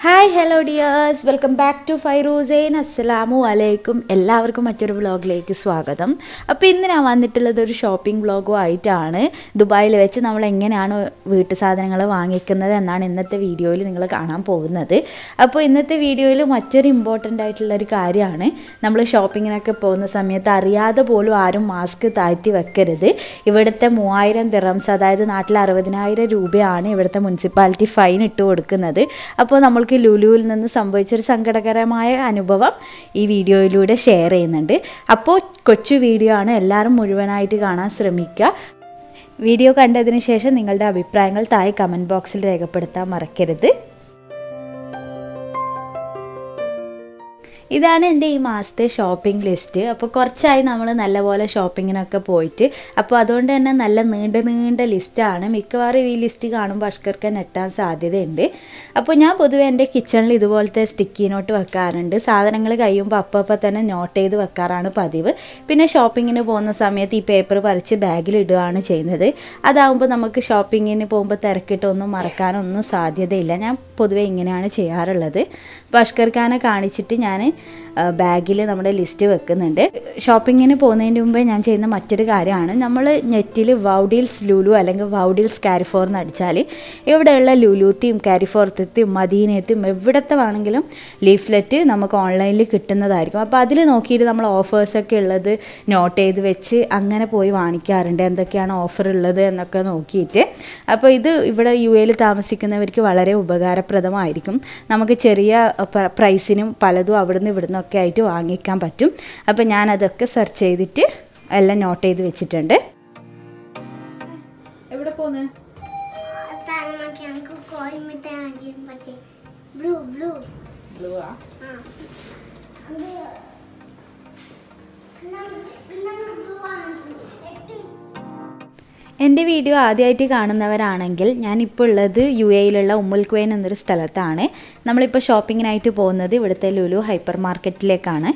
hi hello dears welcome back to ഫൈറൂസൈൻ അസ്സലാമു അലൈക്കും എല്ലാവർക്കും മറ്റൊരു വ്ളോഗിലേക്ക് സ്വാഗതം അപ്പോൾ ഇന്ന് ഞാൻ വന്നിട്ടുള്ളത് ഒരു ഷോപ്പിംഗ് വ്ളോഗും ആയിട്ടാണ് ദുബായിൽ വെച്ച് നമ്മൾ എങ്ങനെയാണ് വീട്ടു സാധനങ്ങൾ വാങ്ങിക്കുന്നത് എന്നാണ് ഇന്നത്തെ വീഡിയോയിൽ നിങ്ങൾ കാണാൻ പോകുന്നത് അപ്പോൾ ഇന്നത്തെ വീഡിയോയിൽ മറ്റൊരു ഇമ്പോർട്ടൻ്റ് ആയിട്ടുള്ള ഒരു കാര്യമാണ് നമ്മൾ ഷോപ്പിങ്ങിനൊക്കെ പോകുന്ന സമയത്ത് അറിയാതെ പോലും ആരും മാസ്ക് താഴ്ത്തി വെക്കരുത് ഇവിടുത്തെ മൂവായിരം ദിറംസ് അതായത് നാട്ടിൽ അറുപതിനായിരം രൂപയാണ് ഇവിടുത്തെ മുനിസിപ്പാലിറ്റി ഫൈൻ ഇട്ട് കൊടുക്കുന്നത് അപ്പോൾ നമ്മൾക്ക് ലുലുവിൽ നിന്ന് സംഭവിച്ചൊരു സങ്കടകരമായ അനുഭവം ഈ വീഡിയോയിലൂടെ ഷെയർ ചെയ്യുന്നുണ്ട് അപ്പോൾ കൊച്ചു വീഡിയോ ആണ് എല്ലാവരും മുഴുവനായിട്ട് കാണാൻ ശ്രമിക്കുക വീഡിയോ കണ്ടതിന് ശേഷം നിങ്ങളുടെ അഭിപ്രായങ്ങൾ താഴെ കമൻറ്റ് ബോക്സിൽ രേഖപ്പെടുത്താൻ മറക്കരുത് ഇതാണ് എൻ്റെ ഈ മാസത്തെ ഷോപ്പിംഗ് ലിസ്റ്റ് അപ്പോൾ കുറച്ചായി നമ്മൾ നല്ലപോലെ ഷോപ്പിങ്ങിനൊക്കെ പോയിട്ട് അപ്പോൾ അതുകൊണ്ട് തന്നെ നല്ല നീണ്ട നീണ്ട ലിസ്റ്റാണ് മിക്കവാറും ഈ ലിസ്റ്റ് കാണുമ്പോൾ അഷ്കർക്ക് നെട്ടാൻ സാധ്യതയുണ്ട് അപ്പോൾ ഞാൻ പൊതുവേ എൻ്റെ കിച്ചണിൽ ഇതുപോലത്തെ സ്റ്റിക്കി നോട്ട് വെക്കാറുണ്ട് സാധനങ്ങൾ കഴിയുമ്പോൾ അപ്പം അപ്പം തന്നെ നോട്ട് ചെയ്ത് വെക്കാറാണ് പതിവ് പിന്നെ ഷോപ്പിങ്ങിന് പോകുന്ന സമയത്ത് ഈ പേപ്പർ പറിച്ച് ബാഗിൽ ഇടുകയാണ് ചെയ്യുന്നത് അതാകുമ്പോൾ നമുക്ക് ഷോപ്പിങ്ങിന് പോകുമ്പോൾ തിരക്കിട്ടൊന്നും മറക്കാനൊന്നും സാധ്യതയില്ല ഞാൻ പൊതുവേ ഇങ്ങനെയാണ് ചെയ്യാറുള്ളത് അപ്പോൾ അഷ്കർ ഖാനെ കാണിച്ചിട്ട് ഞാൻ ബാഗിൽ നമ്മുടെ ലിസ്റ്റ് വെക്കുന്നുണ്ട് ഷോപ്പിങ്ങിന് പോകുന്നതിന് മുമ്പേ ഞാൻ ചെയ്യുന്ന മറ്റൊരു കാര്യമാണ് നമ്മൾ നെറ്റിൽ വൗഡീൽസ് ലുലു അല്ലെങ്കിൽ വൗഡീൽസ് കാരിഫോർ എന്ന് അടിച്ചാൽ ഇവിടെയുള്ള ലുലുത്തിയും കാരിഫോർത്തത്തെയും മദീനത്തെയും എവിടത്തെ വേണമെങ്കിലും ലീഫ്ലെറ്റ് നമുക്ക് ഓൺലൈനിൽ കിട്ടുന്നതായിരിക്കും അപ്പോൾ അതിൽ നോക്കിയിട്ട് നമ്മൾ ഓഫേഴ്സൊക്കെ ഉള്ളത് നോട്ട് ചെയ്ത് വെച്ച് അങ്ങനെ പോയി വാങ്ങിക്കാറുണ്ട് എന്തൊക്കെയാണ് ഓഫർ ഉള്ളത് എന്നൊക്കെ നോക്കിയിട്ട് അപ്പോൾ ഇത് ഇവിടെ യു എയിൽ താമസിക്കുന്നവർക്ക് വളരെ ഉപകാരപ്രദമായിരിക്കും നമുക്ക് ചെറിയ പ്രൈസിനും പലതും അവിടുന്ന് ഇവിടുന്ന് ഒക്കെ ആയിട്ട് വാങ്ങിക്കാൻ പറ്റും അപ്പോൾ ഞാനതൊക്കെ സെർച്ച് ചെയ്തിട്ട് എല്ലാം നോട്ട് ചെയ്ത് വെച്ചിട്ടുണ്ട് എവിടെ പോന്ന് താരമാക്കി നമുക്ക് കോഴി മിഠായി ചെയ്യാൻ പറ്റും ബ്ലൂ ബ്ലൂ ബ്ലൂ ആ ആ അത് നമുക്ക് ബ്ലൂ ആണ് എട്ട് എൻ്റെ വീഡിയോ ആദ്യമായിട്ട് കാണുന്നവരാണെങ്കിൽ ഞാനിപ്പോൾ ഉള്ളത് യു എയിലുള്ള ഉമ്മുൽ ക്വൈൻ എന്നൊരു സ്ഥലത്താണ് നമ്മളിപ്പോൾ ഷോപ്പിങ്ങിനായിട്ട് പോകുന്നത് ഇവിടുത്തെ ലുലു ഹൈപ്പർ മാർക്കറ്റിലേക്കാണ്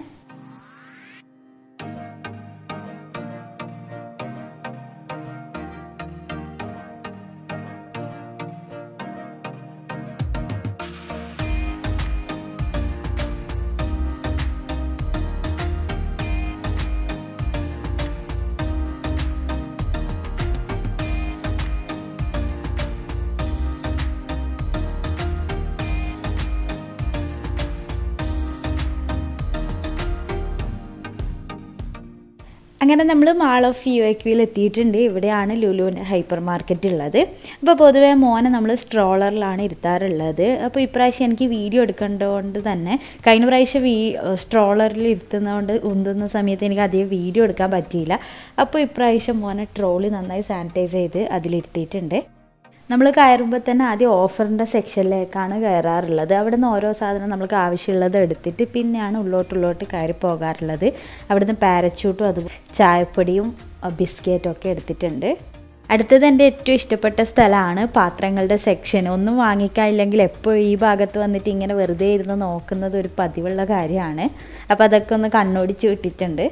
അങ്ങനെ നമ്മൾ മാൾ ഓഫ് യു എക്യുവിൽ എത്തിയിട്ടുണ്ട് ഇവിടെയാണ് ലുലുവിൻ്റെ ഹൈപ്പർ മാർക്കറ്റ് ഉള്ളത് അപ്പോൾ പൊതുവേ മോനെ നമ്മൾ സ്ട്രോളറിലാണ് ഇരുത്താറുള്ളത് അപ്പോൾ ഇപ്രാവശ്യം എനിക്ക് വീഡിയോ എടുക്കേണ്ടതുകൊണ്ട് തന്നെ കഴിഞ്ഞ പ്രാവശ്യം വീ സ്ട്രോളറിൽ ഇരുത്തുന്നതുകൊണ്ട് ഉന്തുന്ന സമയത്ത് എനിക്ക് അധികം വീഡിയോ എടുക്കാൻ പറ്റിയില്ല അപ്പോൾ ഇപ്രാവശ്യം മോനെ ട്രോളി നന്നായി സാനിറ്റൈസ് ചെയ്ത് അതിലിരുത്തിയിട്ടുണ്ട് നമ്മൾ കയറുമ്പോൾ തന്നെ ആദ്യം ഓഫറിൻ്റെ സെക്ഷനിലേക്കാണ് കയറാറുള്ളത് അവിടെ നിന്ന് ഓരോ സാധനം നമ്മൾക്ക് ആവശ്യമുള്ളത് എടുത്തിട്ട് പിന്നെയാണ് ഉള്ളോട്ടുള്ളോട്ട് കയറി പോകാറുള്ളത് അവിടുന്ന് പാരച്യൂട്ടും അതുപോലെ ചായപ്പൊടിയും ബിസ്ക്കറ്റും ഒക്കെ എടുത്തിട്ടുണ്ട് അടുത്തത് എൻ്റെ ഏറ്റവും ഇഷ്ടപ്പെട്ട സ്ഥലമാണ് പാത്രങ്ങളുടെ സെക്ഷൻ ഒന്നും വാങ്ങിക്കാനില്ലെങ്കിൽ എപ്പോഴും ഈ ഭാഗത്ത് വന്നിട്ട് ഇങ്ങനെ വെറുതെ ഇരുന്ന് നോക്കുന്നത് ഒരു പതിവുള്ള കാര്യമാണ് അപ്പോൾ അതൊക്കെ ഒന്ന് കണ്ണോടിച്ച് വിട്ടിട്ടുണ്ട്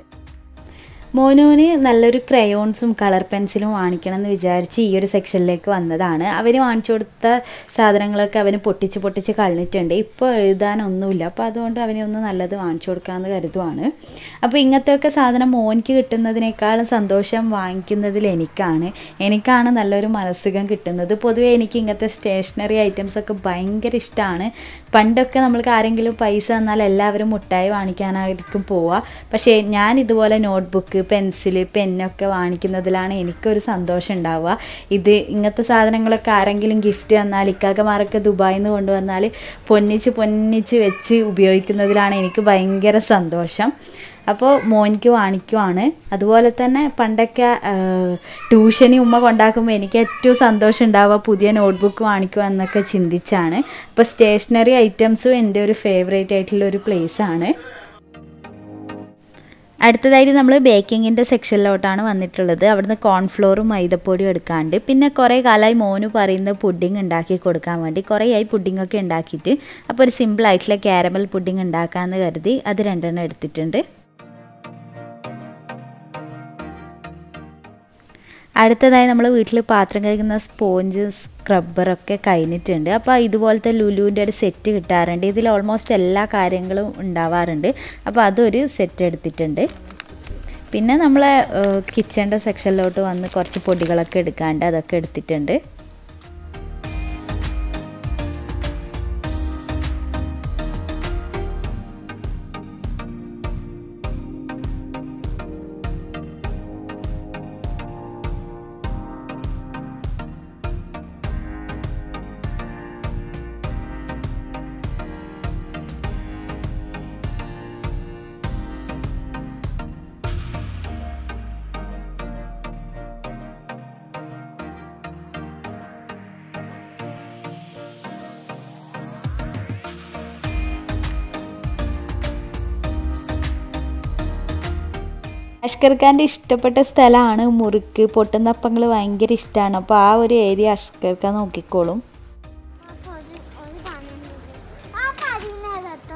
മോനോന് നല്ലൊരു ക്രയോൺസും കളർ പെൻസിലും വാങ്ങിക്കണം എന്ന് വിചാരിച്ച് ഈ ഒരു സെക്ഷനിലേക്ക് വന്നതാണ് അവന് വാങ്ങിച്ചു കൊടുത്ത സാധനങ്ങളൊക്കെ അവന് പൊട്ടിച്ച് പൊട്ടിച്ച് കളഞ്ഞിട്ടുണ്ട് ഇപ്പോൾ എഴുതാനൊന്നുമില്ല അപ്പോൾ അതുകൊണ്ട് അവനെ ഒന്ന് നല്ലത് വാങ്ങിച്ചു കൊടുക്കാമെന്ന് കരുതുവാണ് അപ്പോൾ ഇങ്ങനത്തെയൊക്കെ സാധനം മോനിക്ക് കിട്ടുന്നതിനേക്കാളും സന്തോഷം വാങ്ങിക്കുന്നതിൽ എനിക്കാണ് എനിക്കാണ് നല്ലൊരു മനസ്സുഖം കിട്ടുന്നത് പൊതുവേ എനിക്ക് ഇങ്ങനത്തെ സ്റ്റേഷനറി ഐറ്റംസ് ഒക്കെ ഭയങ്കര ഇഷ്ടമാണ് പണ്ടൊക്കെ നമ്മൾക്ക് ആരെങ്കിലും പൈസ തന്നാൽ എല്ലാവരും മുട്ടായി വാങ്ങിക്കാനായിരിക്കും പോവുക പക്ഷേ ഞാൻ ഇതുപോലെ നോട്ട്ബുക്ക് പെൻസിൽ പെന്നൊക്കെ വാങ്ങിക്കുന്നതിലാണ് എനിക്കൊരു സന്തോഷം ഉണ്ടാവുക ഇത് ഇങ്ങനത്തെ സാധനങ്ങളൊക്കെ ആരെങ്കിലും ഗിഫ്റ്റ് തന്നാൽ ഇക്കാക്കമാരൊക്കെ ദുബായിൽ നിന്ന് കൊണ്ടുവന്നാൽ പൊന്നിച്ച് പൊന്നിച്ച് വെച്ച് ഉപയോഗിക്കുന്നതിലാണ് എനിക്ക് ഭയങ്കര സന്തോഷം അപ്പോൾ മോനിക്ക് വാങ്ങിക്കുവാണ് അതുപോലെ തന്നെ പണ്ടൊക്കെ ട്യൂഷന് ഉമ്മ കൊണ്ടാക്കുമ്പോൾ എനിക്ക് ഏറ്റവും സന്തോഷം ഉണ്ടാവുക പുതിയ നോട്ട്ബുക്ക് വാങ്ങിക്കുക എന്നൊക്കെ ചിന്തിച്ചാണ് അപ്പോൾ സ്റ്റേഷനറി ഐറ്റംസും എൻ്റെ ഒരു ഫേവറേറ്റ് ആയിട്ടുള്ള ഒരു പ്ലേസാണ് അടുത്തതായിട്ട് നമ്മൾ ബേക്കിങ്ങിൻ്റെ സെക്ഷനിലോട്ടാണ് വന്നിട്ടുള്ളത് അവിടുന്ന് കോൺഫ്ലോറും മൈദപ്പൊടിയും എടുക്കാണ്ട് പിന്നെ കുറേ കാലമായി മോന് പറയുന്ന പുഡിങ് ഉണ്ടാക്കി കൊടുക്കാൻ വേണ്ടി കുറേയായി പുഡിങ്ങൊക്കെ ഉണ്ടാക്കിയിട്ട് അപ്പോൾ ഒരു സിമ്പിൾ ആയിട്ടുള്ള ക്യാരമൽ പുഡിങ് ഉണ്ടാക്കാമെന്ന് കരുതി അത് രണ്ടെണ്ണം എടുത്തിട്ടുണ്ട് അടുത്തതായി നമ്മൾ വീട്ടിൽ പാത്രം കഴുകുന്ന സ്പോഞ്ച് സ്ക്രബ്ബറൊക്കെ കഴിഞ്ഞിട്ടുണ്ട് അപ്പോൾ ഇതുപോലത്തെ ലുലുവിൻ്റെ ഒരു സെറ്റ് കിട്ടാറുണ്ട് ഇതിൽ ഓൾമോസ്റ്റ് എല്ലാ കാര്യങ്ങളും ഉണ്ടാവാറുണ്ട് അപ്പോൾ അതൊരു സെറ്റ് എടുത്തിട്ടുണ്ട് പിന്നെ നമ്മളെ കിച്ചൻ്റെ സെക്ഷനിലോട്ട് വന്ന് കുറച്ച് പൊടികളൊക്കെ എടുക്കാണ്ട് അതൊക്കെ എടുത്തിട്ടുണ്ട് അഷ്കർ ഖാൻ്റെ ഇഷ്ടപ്പെട്ട സ്ഥലമാണ് മുറുക്ക് പൊട്ടുന്നപ്പങ്ങൾ ഭയങ്കര ഇഷ്ടമാണ് അപ്പോൾ ആ ഒരു ഏരിയ അഷ്കർ ഖാൻ നോക്കിക്കോളും അപ്പൊ ഒരു ഒരു പണിയുണ്ട് ആ കരിമേലട്ടോ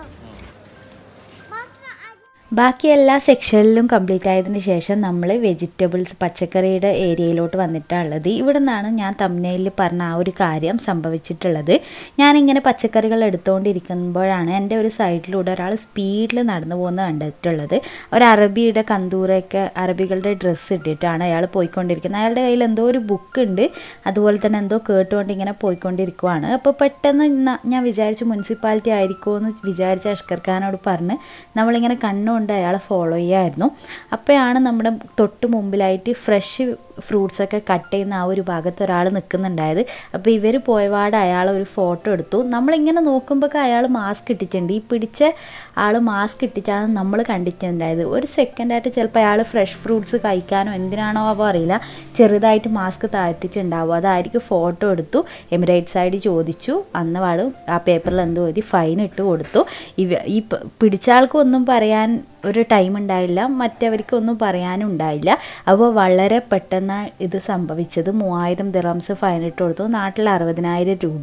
ബാക്കി എല്ലാ സെക്ഷനിലും കംപ്ലീറ്റ് ആയതിന് ശേഷം നമ്മൾ വെജിറ്റബിൾസ് പച്ചക്കറിയുടെ ഏരിയയിലോട്ട് വന്നിട്ടുള്ളത് ഇവിടെ നിന്നാണ് ഞാൻ തമ്നയിൽ പറഞ്ഞ ആ ഒരു കാര്യം സംഭവിച്ചിട്ടുള്ളത് ഞാനിങ്ങനെ പച്ചക്കറികൾ എടുത്തുകൊണ്ടിരിക്കുമ്പോഴാണ് എൻ്റെ ഒരു സൈഡിലൂടെ ഒരാൾ സ്പീഡിൽ നടന്നു പോകുന്നത് കണ്ടിട്ടുള്ളത് ഒരു അറബിയുടെ കന്തൂറയൊക്കെ അറബികളുടെ ഡ്രസ്സ് ഇട്ടിട്ടാണ് അയാൾ പോയിക്കൊണ്ടിരിക്കുന്നത് അയാളുടെ കയ്യിൽ എന്തോ ഒരു ബുക്ക് ഉണ്ട് അതുപോലെ തന്നെ എന്തോ കേട്ടുകൊണ്ട് ഇങ്ങനെ പോയിക്കൊണ്ടിരിക്കുവാണ് അപ്പോൾ പെട്ടെന്ന് ന- ഞാൻ വിചാരിച്ചു മുനിസിപ്പാലിറ്റി ആയിരിക്കുമോ എന്ന് വിചാരിച്ച അഷ്കർ ഖാനോട് പറഞ്ഞ് നമ്മളിങ്ങനെ കണ്ണുകൊണ്ട് അയാളെ ഫോളോ ചെയ്യായിരുന്നു അപ്പോഴാണ് നമ്മുടെ തൊട്ട് മുമ്പിലായിട്ട് ഫ്രഷ് ഫ്രൂട്ട്സൊക്കെ കട്ട് ചെയ്യുന്ന ആ ഒരു ഭാഗത്ത് ഒരാൾ നിൽക്കുന്നുണ്ടായത് അപ്പോൾ ഇവർ പോയപാട് അയാൾ ഒരു ഫോട്ടോ എടുത്തു നമ്മളിങ്ങനെ നോക്കുമ്പോൾ അയാൾ മാസ്ക് ഇട്ടിട്ടുണ്ട് ഈ പിടിച്ച ആൾ മാസ്ക് ഇട്ടിട്ടാണ് നമ്മൾ കണ്ടിട്ടുണ്ടായത് ഒരു സെക്കൻഡായിട്ട് ചിലപ്പോൾ അയാൾ ഫ്രഷ് ഫ്രൂട്ട്സ് കഴിക്കാനോ എന്തിനാണോ അവ അറിയില്ല ചെറുതായിട്ട് മാസ്ക് താഴ്ത്തിട്ടുണ്ടാവും അതായിരിക്കും ഫോട്ടോ എടുത്തു എമിറേറ്റ്സ് ഐ ഡി ചോദിച്ചു അന്ന് വാട് ആ പേപ്പറിൽ എന്തോ എഴുതി ഫൈൻ ഇട്ട് കൊടുത്തു ഇവ ഈ പ- പിടിച്ച ആൾക്കൊന്നും പറയാൻ ഒരു ടൈം ഉണ്ടായില്ല മറ്റവർക്കൊന്നും പറയാനും ഉണ്ടായില്ല അപ്പോൾ വളരെ പെട്ടെന്ന് ഇത് സംഭവിച്ചത് മൂവായിരം ദിറംസ് ഫൈൻ ഇട്ട് കൊടുത്തു നാട്ടിൽ അറുപതിനായിരം രൂപ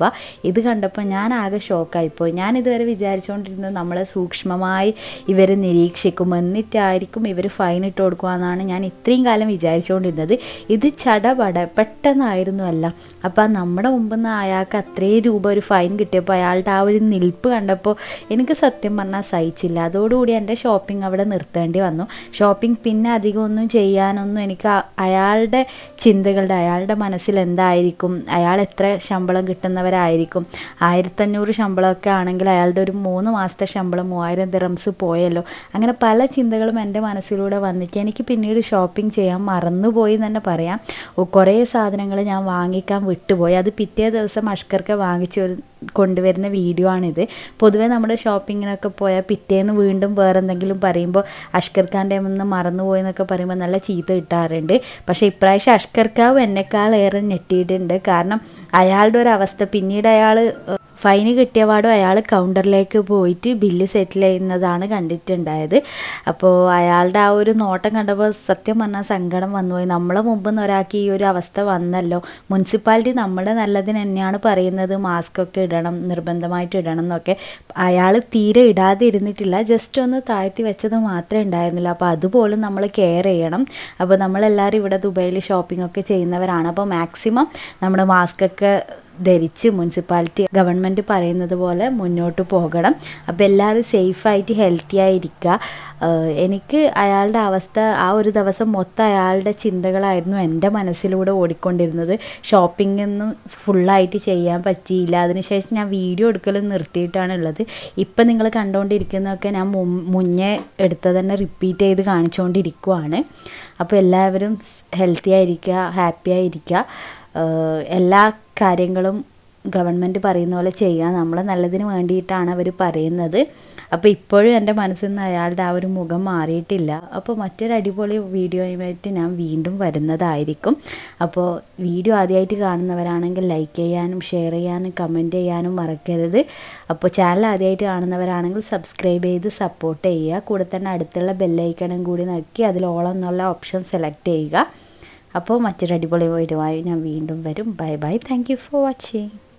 ഇത് കണ്ടപ്പോൾ ഞാൻ ആകെ ഷോക്കായിപ്പോയി ഞാൻ ഇതുവരെ വിചാരിച്ചുകൊണ്ടിരുന്നത് നമ്മളെ സൂക്ഷ്മമായി ഇവർ നിരീക്ഷിക്കും എന്നിട്ടായിരിക്കും ഇവർ ഫൈൻ ഇട്ട് കൊടുക്കുക എന്നാണ് ഞാൻ ഇത്രയും കാലം വിചാരിച്ചുകൊണ്ടിരുന്നത് ഇത് ചടപട പെട്ടെന്നായിരുന്നു അല്ല അപ്പം നമ്മുടെ മുമ്പിൽ നിന്ന് അയാൾക്ക് അത്രയും രൂപ ഒരു ഫൈൻ കിട്ടിയപ്പോൾ അയാളുടെ ആ ഒരു നിൽപ്പ് കണ്ടപ്പോൾ എനിക്ക് സത്യം പറഞ്ഞാൽ സഹിച്ചില്ല അതോടുകൂടി എൻ്റെ ഷോപ്പിംഗ് അവിടെ നിർത്തേണ്ടി വന്നു ഷോപ്പിംഗ് പിന്നെ അധികം ഒന്നും ചെയ്യാനൊന്നും എനിക്ക് ആ- അയാളുടെ ചിന്തകളുടെ അയാളുടെ മനസ്സിൽ എന്തായിരിക്കും അയാൾ എത്ര ശമ്പളം കിട്ടുന്നവരായിരിക്കും ആയിരത്തഞ്ഞൂറ് ശമ്പളമൊക്കെ ആണെങ്കിൽ അയാളുടെ ഒരു മൂന്ന് മാസത്തെ ശമ്പളം മൂവായിരം ദിറംസ് പോയല്ലോ അങ്ങനെ പല ചിന്തകളും എൻ്റെ മനസ്സിലൂടെ വന്നിട്ട് എനിക്ക് പിന്നീട് ഷോപ്പിംഗ് ചെയ്യാൻ മറന്നുപോയി എന്ന് തന്നെ പറയാം ഓ, കുറേ സാധനങ്ങൾ ഞാൻ വാങ്ങിക്കാൻ വിട്ടുപോയി അത് പിറ്റേ ദിവസം അഷ്കർക്ക് വാങ്ങിച്ചു ഒരു- കൊണ്ടുവരുന്ന വീഡിയോ ആണിത് പൊതുവേ നമ്മുടെ ഷോപ്പിങ്ങിനൊക്കെ പോയാൽ പിറ്റേന്ന് വീണ്ടും വേറെ എന്തെങ്കിലും പറയുമ്പോൾ അഷ്കർ ഖാൻ്റെ നിന്ന് മറന്നുപോയി എന്നൊക്കെ പറയുമ്പോൾ നല്ല ചീത്ത കിട്ടാറുണ്ട് പക്ഷേ ഇപ്രാവശ്യം അഷ്കർ ഖാവ് എന്നെക്കാൾ ഏറെ ഞെട്ടിയിട്ടുണ്ട് കാരണം അയാളുടെ ഒരു അവസ്ഥ പിന്നീട് അയാൾ ഫൈന് കിട്ടിയപാടും അയാൾ കൗണ്ടറിലേക്ക് പോയിട്ട് ബില്ല് സെറ്റിൽ ചെയ്യുന്നതാണ് കണ്ടിട്ടുണ്ടായത് അപ്പോൾ അയാളുടെ ആ ഒരു നോട്ടം കണ്ടപ്പോൾ സത്യം പറഞ്ഞാൽ സങ്കടം വന്നുപോയി നമ്മളെ മുമ്പ് നിന്ന് ഒരാൾക്ക് ഈ ഒരു അവസ്ഥ വന്നല്ലോ മുനിസിപ്പാലിറ്റി നമ്മുടെ നല്ലതിന് തന്നെയാണ് പറയുന്നത് മാസ്ക് ഒക്കെ ഇടണം നിർബന്ധമായിട്ട് ഇടണം എന്നൊക്കെ അയാൾ തീരെ ഇടാതെ ഇരുന്നിട്ടില്ല ജസ്റ്റ് ഒന്ന് താഴ്ത്തി വെച്ചത് മാത്രമേ ഉണ്ടായിരുന്നില്ല അപ്പോൾ അതുപോലും നമ്മൾ കെയർ ചെയ്യണം അപ്പോൾ നമ്മളെല്ലാവരും ഇവിടെ ദുബൈയിൽ ഷോപ്പിംഗ് ഒക്കെ ചെയ്യുന്നവരാണ് അപ്പോൾ മാക്സിമം നമ്മുടെ മാസ്ക് ഒക്കെ ധരിച്ച് മുനിസിപ്പാലിറ്റി ഗവൺമെൻറ് പറയുന്നത് പോലെ മുന്നോട്ട് പോകണം അപ്പോൾ എല്ലാവരും സേഫായിട്ട് ഹെൽത്തി ആയിരിക്കുക ആഹ് എനിക്ക് അയാളുടെ അവസ്ഥ ആ ഒരു ദിവസം മൊത്തം അയാളുടെ ചിന്തകളായിരുന്നു എൻ്റെ മനസ്സിലൂടെ ഓടിക്കൊണ്ടിരുന്നത് ഷോപ്പിംഗ് ഒന്നും ഫുള്ളായിട്ട് ചെയ്യാൻ പറ്റിയില്ല അതിനുശേഷം ഞാൻ വീഡിയോ എടുക്കലും നിർത്തിയിട്ടാണ് ഉള്ളത് ഇപ്പം നിങ്ങൾ കണ്ടുകൊണ്ടിരിക്കുന്നതൊക്കെ ഞാൻ മുൻ- മുന്നേ എടുത്തത് തന്നെ റിപ്പീറ്റ് ചെയ്ത് കാണിച്ചുകൊണ്ടിരിക്കുവാണ് അപ്പോൾ എല്ലാവരും ഹെൽത്തി ആയിരിക്കുക ഹാപ്പി ആയിരിക്കുക ആഹ് എല്ലാ കാര്യങ്ങളും ഗവൺമെൻറ് പറയുന്ന പോലെ ചെയ്യുക നമ്മളെ നല്ലതിന് വേണ്ടിയിട്ടാണ് അവർ പറയുന്നത് അപ്പോൾ ഇപ്പോഴും എൻ്റെ മനസ്സിൽ നിന്ന് അയാളുടെ ആ ഒരു മുഖം മാറിയിട്ടില്ല അപ്പോൾ മറ്റൊരു അടിപൊളി വീഡിയോയുമായിട്ട് ഞാൻ വീണ്ടും വരുന്നതായിരിക്കും അപ്പോൾ വീഡിയോ ആദ്യമായിട്ട് കാണുന്നവരാണെങ്കിൽ ലൈക്ക് ചെയ്യാനും ഷെയർ ചെയ്യാനും കമൻറ്റ് ചെയ്യാനും മറക്കരുത് അപ്പോൾ ചാനൽ ആദ്യമായിട്ട് കാണുന്നവരാണെങ്കിൽ സബ്സ്ക്രൈബ് ചെയ്ത് സപ്പോർട്ട് ചെയ്യുക കൂടെ തന്നെ അടുത്തുള്ള ബെല്ലൈക്കണും കൂടി നക്കി അതിൽ ഓളം എന്നുള്ള ഓപ്ഷൻ സെലക്ട് ചെയ്യുക അപ്പോൾ മറ്റൊരു അടിപൊളി വീഡിയോ ആയി ഞാൻ വീണ്ടും വരും bye bye thank you for watching